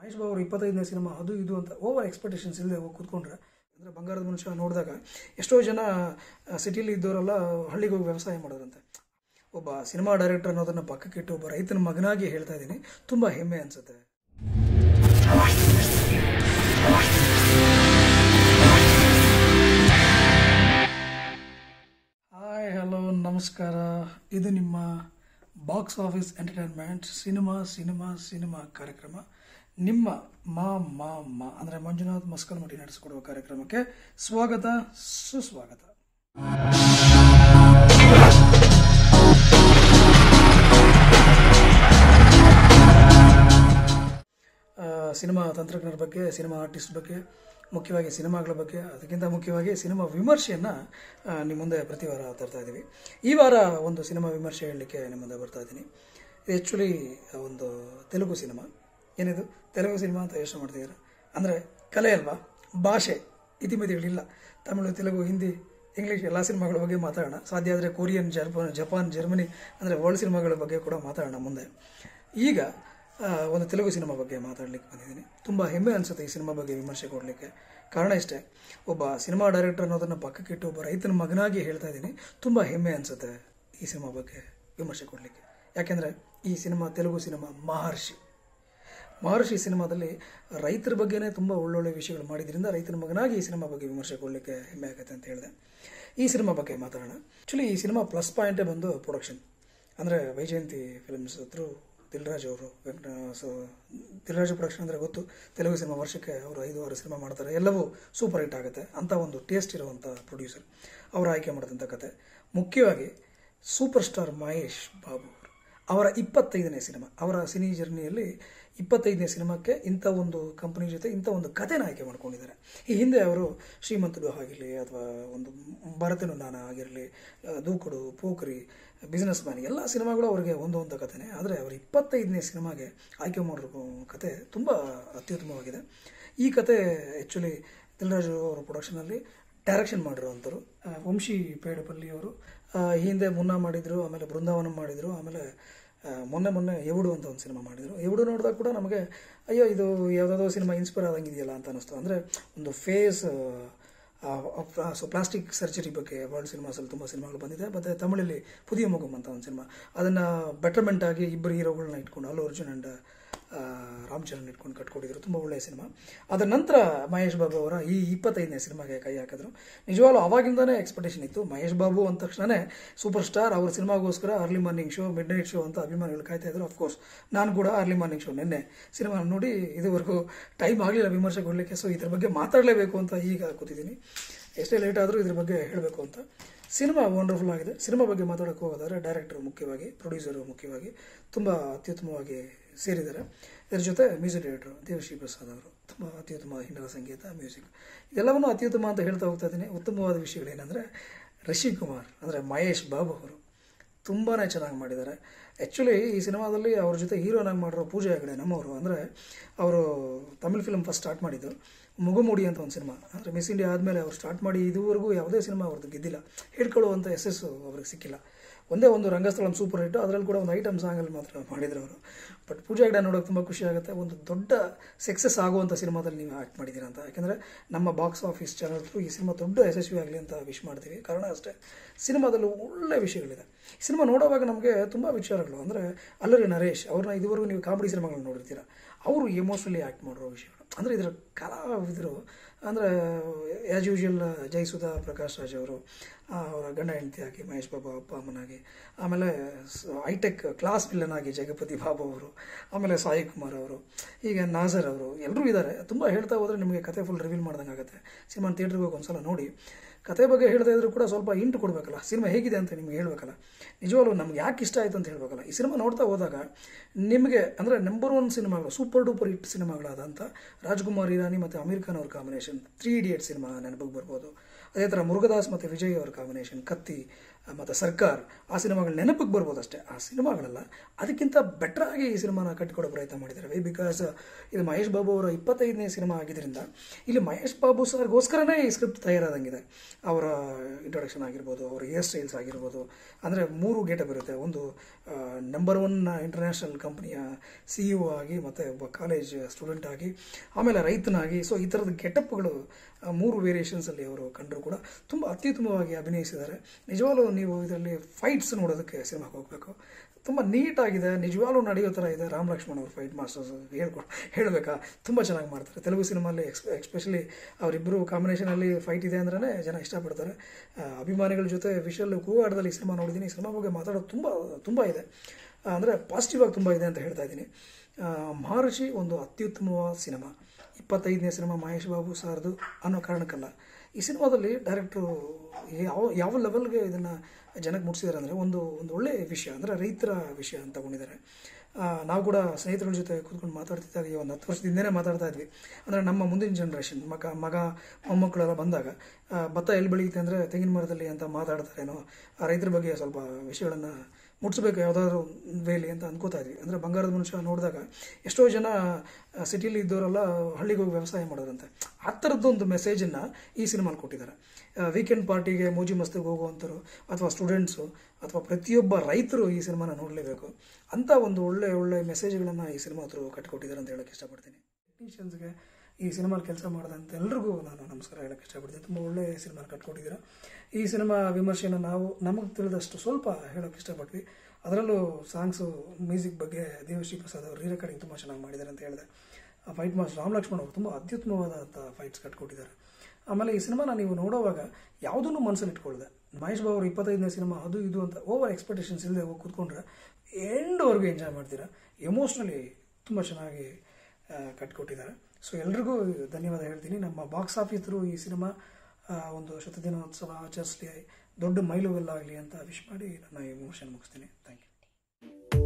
ಮಹೇಶ್ ಬಾಬು ಅವರು ಇಪ್ಪತ್ತೈದನೇ ಸಿನಿಮಾ ಅದು ಇದು ಅಂತ ಓವರ್ ಎಕ್ಸ್ಪೆಕ್ಟೇಷನ್ಸ್ ಇಲ್ಲದೆ ಹೋಗಿ ಕೂತ್ಕೊಂಡ್ರೆ ಅಂದರೆ ಬಂಗಾರದ ಮನುಷ್ಯ ನೋಡಿದಾಗ ಎಷ್ಟೋ ಜನ ಸಿಟಿಲಿ ಇದ್ದವರೆಲ್ಲ ಹಳ್ಳಿಗೆ ಹೋಗಿ ವ್ಯವಸಾಯ ಮಾಡೋರಂತೆ ಒಬ್ಬ ಸಿನಿಮಾ ಡೈರೆಕ್ಟರ್ ಅನ್ನೋದನ್ನು ಪಕ್ಕಕ್ಕಿಟ್ಟು ಒಬ್ಬ ರೈತನ ಮಗನಾಗಿ ಹೇಳ್ತಾ ಇದ್ದೀನಿ ತುಂಬ ಹೆಮ್ಮೆ ಅನಿಸುತ್ತೆ ಹಾಯ್ ಹಲೋ ನಮಸ್ಕಾರ ಇದು ನಿಮ್ಮ box office entertainment cinema cinema cinema ಕಾರ್ಯಕ್ರಮ ನಿಮ್ಮ ಮಾ ಮಾ ಮಾ ಅಂದರೆ ಮಂಜುನಾಥ್ ಮಸ್ಕಲ್ಮಟ್ಟಿ ನಡೆಸಿಕೊಡುವ ಕಾರ್ಯಕ್ರಮಕ್ಕೆ ಸ್ವಾಗತ ಸುಸ್ವಾಗತ ಆ, ಸಿನಿಮಾ ತಂತ್ರಜ್ಞರ ಬಗ್ಗೆ ಸಿನಿಮಾ ಆರ್ಟಿಸ್ಟ್ ಬಗ್ಗೆ ಮುಖ್ಯವಾಗಿ ಸಿನಿಮಾಗಳ ಬಗ್ಗೆ ಅದಕ್ಕಿಂತ ಮುಖ್ಯವಾಗಿ ಸಿನಿಮಾ ವಿಮರ್ಶೆಯನ್ನು ನಿಮ್ಮ ಮುಂದೆ ಪ್ರತಿ ವಾರ ತರ್ತಾ ಇದ್ದೀವಿ ಈ ವಾರ ಒಂದು ಸಿನಿಮಾ ವಿಮರ್ಶೆ ಹೇಳಲಿಕ್ಕೆ ನಿಮ್ಮ ಮುಂದೆ ಬರ್ತಾ ಇದ್ದೀನಿ ಇದು ಆ್ಯಕ್ಚುಲಿ ಒಂದು ತೆಲುಗು ಸಿನಿಮಾ ಏನಿದು ತೆಲುಗು ಸಿನಿಮಾ ಅಂತ ಯೋಚನೆ ಮಾಡ್ತಿದ್ದೀರಾ ಅಂದರೆ ಕಲೆ ಅಲ್ವಾ ಭಾಷೆ ಇತಿಮಿತಿಗಳಿಲ್ಲ ತಮಿಳು ತೆಲುಗು ಹಿಂದಿ ಇಂಗ್ಲೀಷ್ ಎಲ್ಲ ಸಿನಿಮಾಗಳ ಬಗ್ಗೆ ಮಾತಾಡೋಣ ಸಾಧ್ಯ ಆದರೆ ಕೊರಿಯನ್ ಜರ್ಪನ್ ಜಪಾನ್ ಜರ್ಮನಿ ಅಂದರೆ ವರ್ಲ್ಡ್ ಸಿನಿಮಾಗಳ ಬಗ್ಗೆ ಕೂಡ ಮಾತಾಡೋಣ ಮುಂದೆ ಈಗ ಆ, ಒಂದು ತೆಲುಗು ಸಿನಿಮಾ ಬಗ್ಗೆ ಮಾತಾಡಲಿಕ್ಕೆ ಬಂದಿದ್ದೀನಿ ತುಂಬ ಹೆಮ್ಮೆ ಅನಿಸುತ್ತೆ ಈ ಸಿನಿಮಾ ಬಗ್ಗೆ ವಿಮರ್ಶೆ ಕೊಡಲಿಕ್ಕೆ ಕಾರಣ ಇಷ್ಟೇ ಒಬ್ಬ ಸಿನಿಮಾ ಡೈರೆಕ್ಟರ್ ಅನ್ನೋದನ್ನು ಪಕ್ಕಕ್ಕಿಟ್ಟು ಒಬ್ಬ ರೈತನ ಮಗನಾಗಿ ಹೇಳ್ತಾ ಇದ್ದೀನಿ ತುಂಬ ಹೆಮ್ಮೆ ಅನಿಸುತ್ತೆ ಈ ಸಿನಿಮಾ ಬಗ್ಗೆ ವಿಮರ್ಶೆ ಕೊಡಲಿಕ್ಕೆ ಯಾಕೆಂದರೆ ಈ ಸಿನಿಮಾ ತೆಲುಗು ಸಿನಿಮಾ ಮಹರ್ಷಿ ಮಹರ್ಷಿ ಸಿನಿಮಾದಲ್ಲಿ ರೈತರ ಬಗ್ಗೆನೇ ತುಂಬ ಒಳ್ಳೊಳ್ಳೆ ವಿಷಯಗಳು ಮಾಡಿದ್ರಿಂದ ರೈತನ ಮಗನಾಗಿ ಈ ಸಿನಿಮಾ ಬಗ್ಗೆ ವಿಮರ್ಶೆ ಕೊಡಲಿಕ್ಕೆ ಹೆಮ್ಮೆ ಆಗುತ್ತೆ ಅಂತ ಹೇಳಿದೆ ಈ ಸಿನಿಮಾ ಬಗ್ಗೆ ಮಾತಾಡೋಣ ಆ್ಯಕ್ಚುಲಿ ಈ ಸಿನಿಮಾ ಪ್ಲಸ್ ಪಾಯಿಂಟೇ ಬಂದು ಪ್ರೊಡಕ್ಷನ್ ಅಂದರೆ ವೈಜಯಂತಿ ಫಿಲ್ಮ್ಸ್ ಥ್ರೂ ದಿಲ್ರಾಜ್ ಅವರು ವೆಂಕಟ ಸೊ ದಿಲ್ರಾಜ್ ಪ್ರೊಡಕ್ಷನ್ ಅಂದರೆ ಗೊತ್ತು ತೆಲುಗು ಸಿನಿಮಾ ವರ್ಷಕ್ಕೆ ಅವರು ಐದು ಆರು ಸಿನಿಮಾ ಮಾಡ್ತಾರೆ ಎಲ್ಲವೂ ಸೂಪರ್ ಹಿಟ್ ಆಗುತ್ತೆ ಅಂತ ಒಂದು ಟೇಸ್ಟ್ ಇರುವಂಥ ಪ್ರೊಡ್ಯೂಸರ್ ಅವರು ಆಯ್ಕೆ ಮಾಡಿದಂಥ ಕತೆ ಮುಖ್ಯವಾಗಿ ಸೂಪರ್ ಸ್ಟಾರ್ ಮಹೇಶ್ ಬಾಬು ಅವರು ಅವರ ಇಪ್ಪತ್ತೈದನೇ ಸಿನಿಮಾ ಅವರ ಸಿನಿ ಜರ್ನಿಯಲ್ಲಿ ಇಪ್ಪತ್ತೈದನೇ ಸಿನಿಮಾಕ್ಕೆ ಇಂಥ ಒಂದು ಕಂಪನಿ ಜೊತೆ ಇಂಥ ಒಂದು ಕಥೆನ ಆಯ್ಕೆ ಮಾಡ್ಕೊಂಡಿದ್ದಾರೆ ಈ ಹಿಂದೆ ಅವರು ಶ್ರೀಮಂತರು ಆಗಿರಲಿ ಅಥವಾ ಒಂದು ಭರತನು ನಾನ ಆಗಿರಲಿ ಆ, ದೂಕುಡು ಪೋಖರಿ ಬಿಸ್ನೆಸ್ ಮ್ಯಾನ್ ಎಲ್ಲ ಸಿನಿಮಾಗಳು ಅವರಿಗೆ ಹೊಂದುವಂಥ ಕಥೆನೇ ಆದರೆ ಅವರು ಇಪ್ಪತ್ತೈದನೇ ಸಿನಿಮಾಗೆ ಆಯ್ಕೆ ಮಾಡಿರೋ ಕತೆ ತುಂಬ ಅತ್ಯುತ್ತಮವಾಗಿದೆ ಈ ಕತೆ ಆ್ಯಕ್ಚುಲಿ ದಿಲ್ರಾಜು ಅವರ ಪ್ರೊಡಕ್ಷನಲ್ಲಿ ಡೈರೆಕ್ಷನ್ ಮಾಡಿರೋವಂಥವ್ರು ಆ, ವಂಶಿ ಪೇಡಪಲ್ಲಿ ಅವರು ಆ, ಈ ಹಿಂದೆ ಮುನ್ನ ಮಾಡಿದರು ಆಮೇಲೆ ಬೃಂದಾವನ ಮಾಡಿದರು ಆಮೇಲೆ ಆ, ಮೊನ್ನೆ ಮೊನ್ನೆ ಎವುಡು ಅಂತ ಒಂದು ಸಿನಿಮಾ ಮಾಡಿದರು ಎವುಡು ನೋಡಿದಾಗ ಕೂಡ ನಮಗೆ ಅಯ್ಯೋ ಇದು ಯಾವುದಾದ್ರೂ ಸಿನಿಮಾ ಇನ್ಸ್ಪೈರ್ ಆದಂಗಿದೆಯಲ್ಲ ಅಂತ ಅನ್ನಿಸ್ತು ಅಂದರೆ ಒಂದು ಫೇಸ್ ಸೊ ಪ್ಲಾಸ್ಟಿಕ್ ಸರ್ಜರಿ ಬಗ್ಗೆ ವರ್ಲ್ಡ್ ಸಿನಿಮಾಸಲ್ಲಿ ತುಂಬ ಸಿನಿಮಾಗಳು ಬಂದಿದೆ ಮತ್ತು ತಮಿಳಲ್ಲಿ ಪುದಿಯ ಮುಗಮ್ ಅಂತ ಒಂದು ಸಿನಿಮಾ ಅದನ್ನು ಬೆಟರ್ಮೆಂಟ್ ಆಗಿ ಇಬ್ಬರು ಹೀರೋಗಳನ್ನ ಇಟ್ಕೊಂಡು ಅಲ್ಲು ಅರ್ಜುನ್ ಆ್ಯಂಡ್ ರಾಮ್ ಚರಣ್ ಇಟ್ಕೊಂಡು ಕಟ್ಕೊಟ್ಟಿದ್ರು ತುಂಬ ಒಳ್ಳೆಯ ಸಿನಿಮಾ ಅದರ ನಂತರ ಮಹೇಶ್ ಬಾಬು ಅವರ ಈ ಇಪ್ಪತ್ತೈದನೇ ಸಿನಿಮಾಗೆ ಕೈ ಹಾಕಿದ್ರು ನಿಜವಾಗ್ಲೂ ಅವಾಗಿಂದನೇ ಎಕ್ಸ್ಪೆಕ್ಟೇಷನ್ ಇತ್ತು ಮಹೇಶ್ ಬಾಬು ಅಂದ ತಕ್ಷಣನೇ ಸೂಪರ್ ಸ್ಟಾರ್ ಅವ್ರ ಸಿನಿಮಾಗೋಸ್ಕರ early morning show midnight show ಅಂತ ಅಭಿಮಾನಿಗಳು ಕಾಯ್ತಾ ಇದ್ರು ಅಫ್ಕೋರ್ಸ್ ನಾನು ಕೂಡ ಅರ್ಲಿ ಮಾರ್ನಿಂಗ್ ಶೋ ನಿನ್ನೆ ಸಿನಿಮಾ ನೋಡಿ ಇದುವರೆಗೂ ಟೈಮ್ ಆಗಲಿಲ್ಲ ವಿಮರ್ಶೆ ಕೊಡಲಿಕ್ಕೆ ಸೊ ಇದ್ರ ಬಗ್ಗೆ ಮಾತಾಡಲೇಬೇಕು ಅಂತ ಈಗ ಕೂತಿದ್ದೀನಿ ಎಷ್ಟೇ ಲೇಟ್ ಆದರೂ ಇದ್ರ ಬಗ್ಗೆ ಹೇಳಬೇಕು ಅಂತ ಸಿನಿಮಾ ವಂಡರ್ಫುಲ್ ಆಗಿದೆ ಸಿನಿಮಾ ಬಗ್ಗೆ ಮಾತಾಡೋಕ್ಕೆ ಹೋಗೋದಾದ್ರೆ ಡೈರೆಕ್ಟರ್ ಮುಖ್ಯವಾಗಿ ಪ್ರೊಡ್ಯೂಸರು ಮುಖ್ಯವಾಗಿ ತುಂಬ ಅತ್ಯುತ್ತಮವಾಗಿ ಸೇರಿದ್ದಾರೆ ಇದರ ಜೊತೆ ಮ್ಯೂಸಿಕ್ ಡೈರೆಕ್ಟರ್ ದೇವಶ್ರೀ ಪ್ರಸಾದ್ ಅವರು ತುಂಬ ಅತ್ಯುತ್ತಮ ಹಿನ್ನೆಲೆ ಸಂಗೀತ ಮ್ಯೂಸಿಕ್ ಇದೆಲ್ಲವನ್ನೂ ಅತ್ಯುತ್ತಮ ಅಂತ ಹೇಳ್ತಾ ಹೋಗ್ತಾ ಇದ್ದೀನಿ ಉತ್ತಮವಾದ ವಿಷಯಗಳೇನೆಂದರೆ ರಿಷಿ ಕುಮಾರ್ ಅಂದರೆ ಮಹೇಶ್ ಬಾಬು ಅವರು ತುಂಬಾ ಚೆನ್ನಾಗಿ ಮಾಡಿದ್ದಾರೆ ಆ್ಯಕ್ಚುಲಿ ಈ ಸಿನಿಮಾದಲ್ಲಿ ಅವ್ರ ಜೊತೆ ಹೀರೋನಾಗಿ ಮಾಡಿರೋ ಪೂಜೆ ಹೆಗಡೆ ನಮ್ಮವರು ಅಂದರೆ ಅವರು ತಮಿಳ್ ಫಿಲ್ಮ್ ಫಸ್ಟ್ ಸ್ಟಾರ್ಟ್ ಮಾಡಿದ್ದು ಮುಗುಮೂಡಿ ಅಂತ ಒಂದು ಸಿನಿಮಾ ಅಂದರೆ ಮಿಸ್ ಇಂಡಿಯಾ ಆದಮೇಲೆ ಅವ್ರು ಸ್ಟಾರ್ಟ್ ಮಾಡಿ ಇದುವರೆಗೂ ಯಾವುದೇ ಸಿನಿಮಾ ಅವ್ರದ್ದು ಗೆದ್ದಿಲ್ಲ ಹೇಳ್ಕೊಳ್ಳುವಂಥ ಯಶಸ್ಸು ಅವ್ರಿಗೆ ಸಿಕ್ಕಿಲ್ಲ ಒಂದೇ ಒಂದು ರಂಗಸ್ಥಳಂ ಸೂಪರ್ ಹಿಟ್ಟು ಅದರಲ್ಲಿ ಕೂಡ ಒಂದು ಐಟಮ್ ಸಾಂಗಲ್ಲಿ ಮಾತ್ರ ಮಾಡಿದ್ರು ಅವರು ಬಟ್ ಪೂಜಾ ಹೆಗ್ಡೆ ನೋಡೋಕೆ ತುಂಬ ಖುಷಿ ಆಗುತ್ತೆ ಒಂದು ದೊಡ್ಡ ಸಕ್ಸಸ್ ಆಗುವಂಥ ಸಿನಿಮಾದಲ್ಲಿ ನೀವು ಆ್ಯಕ್ಟ್ ಮಾಡಿದ್ದೀರಾ ಅಂತ ಯಾಕೆಂದರೆ ನಮ್ಮ ಬಾಕ್ಸ್ ಆಫೀಸ್ ಚಾನಲ್ ಥ್ರೂ ಈ ಸಿನಿಮಾ ದೊಡ್ಡ ಯಶಸ್ವಿ ಆಗಲಿ ಅಂತ ವಿಶ್ ಮಾಡ್ತೀವಿ ಕಾರಣ ಅಷ್ಟೇ ಸಿನಿಮಾದಲ್ಲಿ ಒಳ್ಳೆ ವಿಷಯಗಳಿದೆ ಈ ಸಿನಿಮಾ ನೋಡುವಾಗ ನಮಗೆ ತುಂಬ ವಿಚಾರಗಳು ಅಂದರೆ ಅಲ್ಲರಿ ನರೇಶ್ ಅವ್ರನ್ನ ಇದುವರೆಗೂ ನೀವು ಕಾಮಿಡಿ ಸಿನಿಮಾಗಳನ್ನ ನೋಡಿರ್ತೀರ ಅವರು ಎಮೋಷ್ನಲಿ ಆ್ಯಕ್ಟ್ ಮಾಡಿರೋ ವಿಷಯಗಳು ಅಂದರೆ ಇದರ ಕಲಾವಿದರು ಅಂದರೆ ಆ್ಯಸ್ ಯೂಶುವಲ್ ಜಯಸುಧಾ ಪ್ರಕಾಶ್ ರಾಜ್ ಅವರು ಆ, ಅವರ ಗಂಡ ಹೆಂಡತಿ ಆಗಿ ಮಹೇಶ್ ಬಾಬು ಅಪ್ಪ ಅಮ್ಮನಾಗಿ ಆಮೇಲೆ ಹೈಟೆಕ್ ಕ್ಲಾಸ್ ವಿಲ್ಲನ್ ಆಗಿ ಜಗಪತಿ ಬಾಬು ಅವರು ಆಮೇಲೆ ಸಾಯಿ ಕುಮಾರ್ ಅವರು ಈಗ ನಾಜರ್ ಅವರು ಎಲ್ಲರೂ ಇದ್ದಾರೆ ತುಂಬ ಹೇಳ್ತಾ ಹೋದರೆ ನಿಮಗೆ ಕತೆ ಫುಲ್ ರಿವೀಲ್ ಮಾಡ್ದಂಗೆ ಆಗುತ್ತೆ ಸಿನಿಮಾ ಥಿಯೇಟ್ರಿಗೆ ಹೋಗಿ ಒಂದ್ಸಲ ನೋಡಿ ಕತೆ ಬಗ್ಗೆ ಹೇಳ್ತಾ ಇದ್ರು ಕೂಡ ಸ್ವಲ್ಪ ಇಂಟು ಕೊಡಬೇಕಲ್ಲ ಸಿನಿಮಾ ಹೇಗಿದೆ ಅಂತ ನಿಮ್ಗೆ ಹೇಳ್ಬೇಕಲ್ಲ ನಿಜವಾಗ್ಲೂ ನಮ್ಗೆ ಯಾಕೆ ಇಷ್ಟ ಆಯಿತು ಅಂತ ಹೇಳ್ಬೇಕಲ್ಲ ಈ ಸಿನಿಮಾ ನೋಡ್ತಾ ಹೋದಾಗ ನಿಮಗೆ ಅಂದರೆ ನಂಬರ್ ಒನ್ ಸಿನಿಮಾಗಳು ಸೂಪರ್ ಡೂಪರ್ ಹಿಟ್ ಸಿನಿಮಾಗಳಾದಂಥ ರಾಜ್ಕುಮಾರ್ ಇರಾನಿ ಮತ್ತು ಅಮೀರ್ ಖಾನ್ ಅವ್ರ ಕಾಂಬಿನೇಷನ್ ತ್ರೀ ಇಡಿಯಟ್ ಸಿನಿಮಾ ನೆನಪಿಗೆ ಬರ್ಬೋದು ಅದೇ ಥರ ಮುರುಗದಾಸ್ ಮತ್ತು ವಿಜಯ್ ಅವರ ಕಾಂಬಿನೇಷನ್ ಕತ್ತಿ ಮತ್ತು ಸರ್ಕಾರ ಆ ಸಿನಿಮಾಗಳು ನೆನಪಿಗೆ ಬರ್ಬೋದು ಅಷ್ಟೇ ಆ ಸಿನಿಮಾಗಳಲ್ಲ ಅದಕ್ಕಿಂತ ಬೆಟರ್ ಆಗಿ ಈ ಸಿನಿಮಾನ ಕಟ್ಟಿಕೊಡೋ ಪ್ರಯತ್ನ ಮಾಡಿದ್ದಾರೆ ಬಿಕಾಸ್ ಇದು ಮಹೇಶ್ ಬಾಬು ಅವರ ಇಪ್ಪತ್ತೈದನೇ ಸಿನಿಮಾ ಆಗಿದ್ದರಿಂದ ಇಲ್ಲಿ ಮಹೇಶ್ ಬಾಬು ಸರ್ಗೋಸ್ಕರನೇ ಈ ಸ್ಕ್ರಿಪ್ಟ್ ತಯಾರಾದಂಗಿದೆ ಅವರ ಇಂಟ್ರೊಡಕ್ಷನ್ ಆಗಿರ್ಬೋದು ಅವರ ಹೇರ್ ಸ್ಟೈಲ್ಸ್ ಆಗಿರ್ಬೋದು ಅಂದರೆ ಮೂರು ಗೇಟಪ್ ಇರುತ್ತೆ ಒಂದು ನಂಬರ್ ಒನ್ ಇಂಟರ್ನ್ಯಾಷನಲ್ ಕಂಪ್ನಿಯ ಸಿ ಇ ಆಗಿ ಮತ್ತು ಒಬ್ಬ ಕಾಲೇಜ್ ಸ್ಟೂಡೆಂಟ್ ಆಗಿ ಆಮೇಲೆ ರೈತನಾಗಿ ಸೊ ಈ ಥರದ ಗೆಟಪ್ಗಳು ಮೂರು ವೇರಿಯೇಷನ್ಸಲ್ಲಿ ಅವರು ಕಂಡರೂ ಕೂಡ ತುಂಬ ಅತ್ಯುತ್ತಮವಾಗಿ ಅಭಿನಯಿಸಿದ್ದಾರೆ ನಿಜವಾಗ್ಲೂ ನೀವು ಇದರಲ್ಲಿ ಫೈಟ್ಸ್ ನೋಡೋದಕ್ಕೆ ಸಿನಿಮಾಗೆ ಹೋಗಬೇಕು ತುಂಬ ನೀಟಾಗಿದೆ ನಿಜವಾಗ್ಲೂ ನಡೆಯೋ ಥರ ಇದೆ ರಾಮ್ ಲಕ್ಷ್ಮಣ್ ಅವರು ಫೈಟ್ ಮಾಸ್ಟರ್ಸ್ ಹೇಳ್ಕೊ ಹೇಳಬೇಕಾ ತುಂಬ ಚೆನ್ನಾಗಿ ಮಾಡ್ತಾರೆ ತೆಲುಗು ಸಿನಿಮಾಲಿ ಎಕ್ಸ್ ಎಕ್ಸ್ಪೆಷಲಿ ಅವರಿಬ್ಬರು ಕಾಂಬಿನೇಷನಲ್ಲಿ ಫೈಟ್ ಇದೆ ಅಂದ್ರೆ ಜನ ಇಷ್ಟಪಡ್ತಾರೆ ಆ, ಅಭಿಮಾನಿಗಳ ಜೊತೆ ವಿಷಲ್ ಕೂಗಾಟದಲ್ಲಿ ಈ ಸಿನಿಮಾ ನೋಡಿದ್ದೀನಿ ಈ ಸಿನಿಮಾ ಬಗ್ಗೆ ಮಾತಾಡೋದು ತುಂಬ ತುಂಬ ಇದೆ ಅಂದರೆ ಪಾಸಿಟಿವ್ ಆಗಿ ತುಂಬ ಇದೆ ಅಂತ ಹೇಳ್ತಾ ಇದ್ದೀನಿ ಆ, ಮಹರ್ಷಿ ಒಂದು ಅತ್ಯುತ್ತಮವಾದ ಸಿನಿಮಾ ಇಪ್ಪತ್ತೈದನೇ ಸಿನಿಮಾ ಮಹೇಶ್ ಬಾಬು ಸಾರ್ದು ಅನ್ನೋ ಕಾರಣಕ್ಕಲ್ಲ ಈ ಸಿನಿಮಾದಲ್ಲಿ ಡೈರೆಕ್ಟ್ರು ಯಾವ ಯಾವ ಲೆವೆಲ್ಗೆ ಇದನ್ನು ಜನಕ್ಕೆ ಮುಟ್ಟಿಸಿದ್ದಾರೆ ಅಂದರೆ ಒಂದು ಒಂದು ಒಳ್ಳೆಯ ವಿಷಯ ಅಂದರೆ ರೈತರ ವಿಷಯ ಅಂತ ತಗೊಂಡಿದ್ದಾರೆ ಆ, ನಾವು ಕೂಡ ಸ್ನೇಹಿತರ ಜೊತೆ ಕೂತ್ಕೊಂಡು ಮಾತಾಡ್ತಿದ್ದಾಗ ಈ ಒಂದು ಹತ್ತು ವರ್ಷದಿಂದನೇ ಮಾತಾಡ್ತಾ ಇದ್ವಿ ಅಂದರೆ ನಮ್ಮ ಮುಂದಿನ ಜನ್ರೇಷನ್ ಮಗ ಮಗ ಮೊಮ್ಮಕ್ಕಳೆಲ್ಲ ಬಂದಾಗ ಆ, ಭತ್ತ ಎಲ್ಲಿ ಬೆಳೆಯುತ್ತೆ ಅಂದರೆ ತೆಂಗಿನ ಮರದಲ್ಲಿ ಅಂತ ಮಾತಾಡ್ತಾರೇನೋ ಆ ರೈತರ ಬಗ್ಗೆ ಸ್ವಲ್ಪ ವಿಷಯಗಳನ್ನು ಮುಟ್ಸ್ಬೇಕು ಯಾವುದಾದ್ರು ವೇಲಿ ಅಂತ ಅನ್ಕೋತಾ ಇದ್ವಿ ಅಂದರೆ ಬಂಗಾರದ ಮನುಷ್ಯ ನೋಡಿದಾಗ ಎಷ್ಟೋ ಜನ ಸಿಟಿಲಿ ಇದ್ದವರೆಲ್ಲ ಹಳ್ಳಿಗೆ ಹೋಗಿ ವ್ಯವಸಾಯ ಮಾಡೋದಂತೆ ಆ ಥರದ್ದೊಂದು ಮೆಸೇಜನ್ನು ಈ ಸಿನಿಮಾಲಿ ಕೊಟ್ಟಿದ್ದಾರೆ ವೀಕೆಂಡ್ ಪಾರ್ಟಿಗೆ ಮೋಜಿ ಮಸ್ತಿಗೆ ಹೋಗುವಂಥವ್ರು ಅಥವಾ ಸ್ಟೂಡೆಂಟ್ಸು ಅಥವಾ ಪ್ರತಿಯೊಬ್ಬ ರೈತರು ಈ ಸಿನಿಮಾನ ನೋಡಲೇಬೇಕು ಅಂತ ಒಂದು ಒಳ್ಳೆ ಒಳ್ಳೆ ಮೆಸೇಜ್ಗಳನ್ನು ಈ ಸಿನಿಮಾ ಹತ್ರ ಕಟ್ಟಿಕೊಟ್ಟಿದ್ದಾರೆ ಅಂತ ಹೇಳಕ್ಕೆ ಇಷ್ಟಪಡ್ತೀನಿ ಟೆಕ್ನಿಷಿಯನ್ಸ್ಗೆ ಈ ಸಿನಿಮಾಲಿ ಕೆಲಸ ಮಾಡಿದಂಥ ಎಲ್ರಿಗೂ ನಾನು ನಮಸ್ಕಾರ ಹೇಳಕ್ಕೆ ಇಷ್ಟಪಡ್ತೀನಿ ತುಂಬ ಒಳ್ಳೆ ಸಿನಿಮಾನ ಕಟ್ಕೊಟ್ಟಿದ್ದೀರಾ ಈ ಸಿನಿಮಾ ವಿಮರ್ಶೆನ ನಾವು ನಮಗೆ ತಿಳಿದಷ್ಟು ಸ್ವಲ್ಪ ಹೇಳೋಕ್ಕೆ ಇಷ್ಟಪಟ್ವಿ ಅದರಲ್ಲೂ ಸಾಂಗ್ಸು ಮ್ಯೂಸಿಕ್ ಬಗ್ಗೆ ದೇವಶ್ರೀ ಪ್ರಸಾದ್ ಅವರು ರೀ ರೆಕಾರ್ಡಿಂಗ್ ತುಂಬ ಚೆನ್ನಾಗಿ ಮಾಡಿದ್ದಾರೆ ಅಂತ ಹೇಳಿದೆ ಫೈಟ್ ಮಾಸ್ಟರ್ ರಾಮ್ ಲಕ್ಷ್ಮಣ್ ಅವರು ತುಂಬ ಅತ್ಯುತ್ತಮವಾದಂಥ ಫೈಟ್ಸ್ ಕಟ್ಕೊಟ್ಟಿದ್ದಾರೆ ಆಮೇಲೆ ಈ ಸಿನಿಮಾನ ನೀವು ನೋಡೋವಾಗ ಯಾವುದನ್ನು ಮನಸ್ಸಲ್ಲಿ ಇಟ್ಕೊಳ್ಳದೆ ಮಹೇಶ್ ಬಾಬು ಅವ್ರ ಇಪ್ಪತ್ತೈದನೇ ಸಿನಿಮಾ ಅದು ಇದು ಅಂತ ಓವರ್ ಎಕ್ಸ್ಪೆಕ್ಟೇಷನ್ಸ್ ಇಲ್ಲದೆ ಹೋಗಿ ಕೂತ್ಕೊಂಡ್ರೆ ಎಂಡ್ವರೆಗೂ ಎಂಜಾಯ್ ಮಾಡ್ತೀರಾ ಎಮೋಷ್ನಲಿ ತುಂಬ ಚೆನ್ನಾಗಿ ಆ, ಕಟ್ಕೊಟ್ಟಿದ್ದಾರೆ ಸೊ ಎಲ್ರಿಗೂ ಧನ್ಯವಾದ ಹೇಳ್ತೀನಿ ನಮ್ಮ ಬಾಕ್ಸ್ ಆಫೀಸರು ಈ ಸಿನಿಮಾ ಆ, ಒಂದು ಶತದಿನೋತ್ಸವ ಆಚರಿಸಲಿ ದೊಡ್ಡ ಮೈಲುಗಲ್ಲಾಗಲಿ ಅಂತ ವಿಶ್ ಮಾಡಿ ನನ್ನ ಈ ಮೋಷನ್ ಮುಗಿಸ್ತೀನಿ ಥ್ಯಾಂಕ್ ಯು